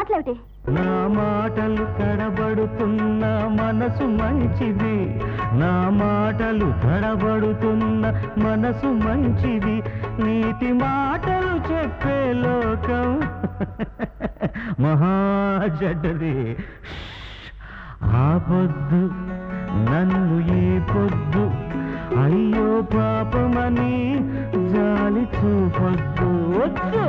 మాటలేమిటి నా మాటలు తడబడుతున్న మనసు మంచిది నా మాటలు తడబడుతున్న మనసు మంచిది నీతి మాటలు చెప్పే లోకం మహాజడది ఆ పొద్దు నన్ను ఈ పొద్దు అయ్యో పాపమని జాలి చూపొద్దు వచ్చు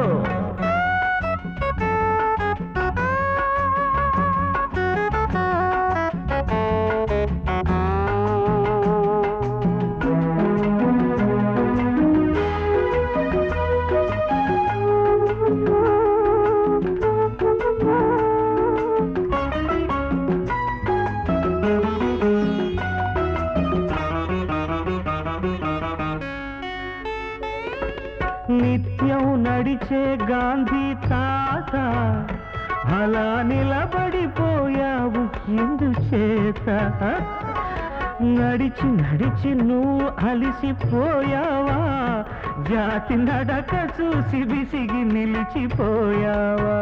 నిత్యం నడిచే గాంధీ తాత అలా నిలబడిపోయావు ఎందుచేత నడిచి నడిచి నువ్వు అలిసిపోయావా జాతి నడక చూసి విసిగి నిలిచిపోయావా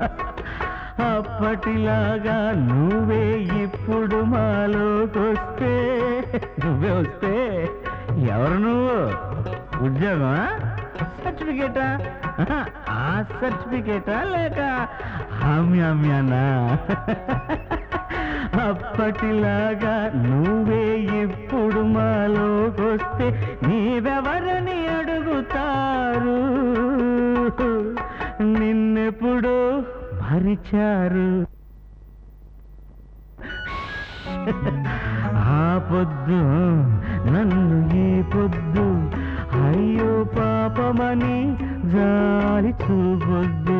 అప్పటిలాగా నువ్వే ఇప్పుడు మాలోకొస్తే నువ్వే వస్తే ఎవరు నువ్వు ఉద్యోగమా సర్టిఫికేటా ఆహా, ఆ సర్టిఫికేటా లేక హామ్యామ్యానా అప్పటిలాగా నువ్వే ఇప్పుడు మాలోకొస్తే నీవెవరని అడుగుతారు నిన్నెప్పుడు మరిచారు ఆ పొద్దు నన్ను ఈ పొద్దు అయ్యో పాపమని జాలి చూపొద్దు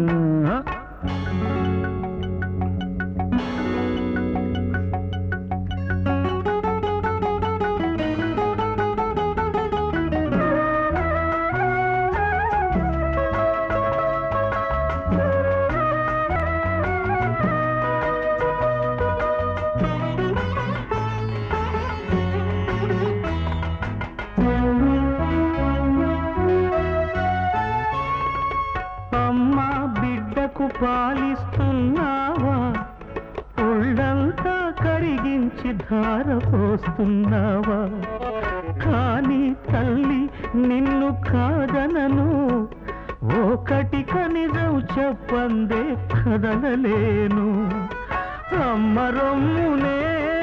అమ్మా బిడ్డకు పాలిస్తున్నావా ఒళ్ళంతా కరిగించి ధార పోస్తున్నావా కానీ తల్లి నిన్ను కాదనను ఒకటి కనిజం చెప్పందే కదలలేను అమ్మ రొమ్మునే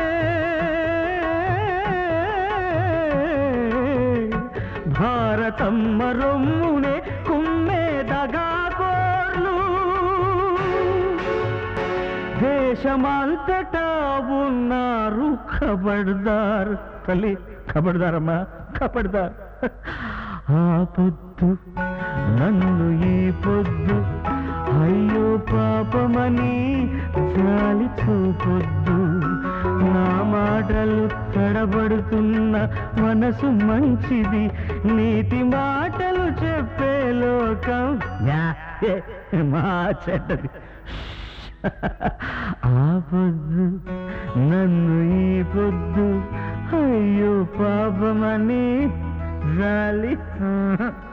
భారతమ్మ రొమ్మునే కుమ్మే దగాకోర్లు దేశమంతటా ఉన్నారు ఖబర్దార్ తల్లి ఖబర్దారమ్మా ఖబర్దార్ ఆ పొద్దు నన్ను ఈ పొద్దు అయ్యో పాపమని జాలి చూపొద్దు నా మాటలు తడబడుతున్న మనసు మంచిది నీతి మాటలు చెప్పే లోకం యా, ఏ, మా చెడ్డది ఆ పొద్దు నన్ను ఈ పొద్దు అయ్యో పాపమని జాలి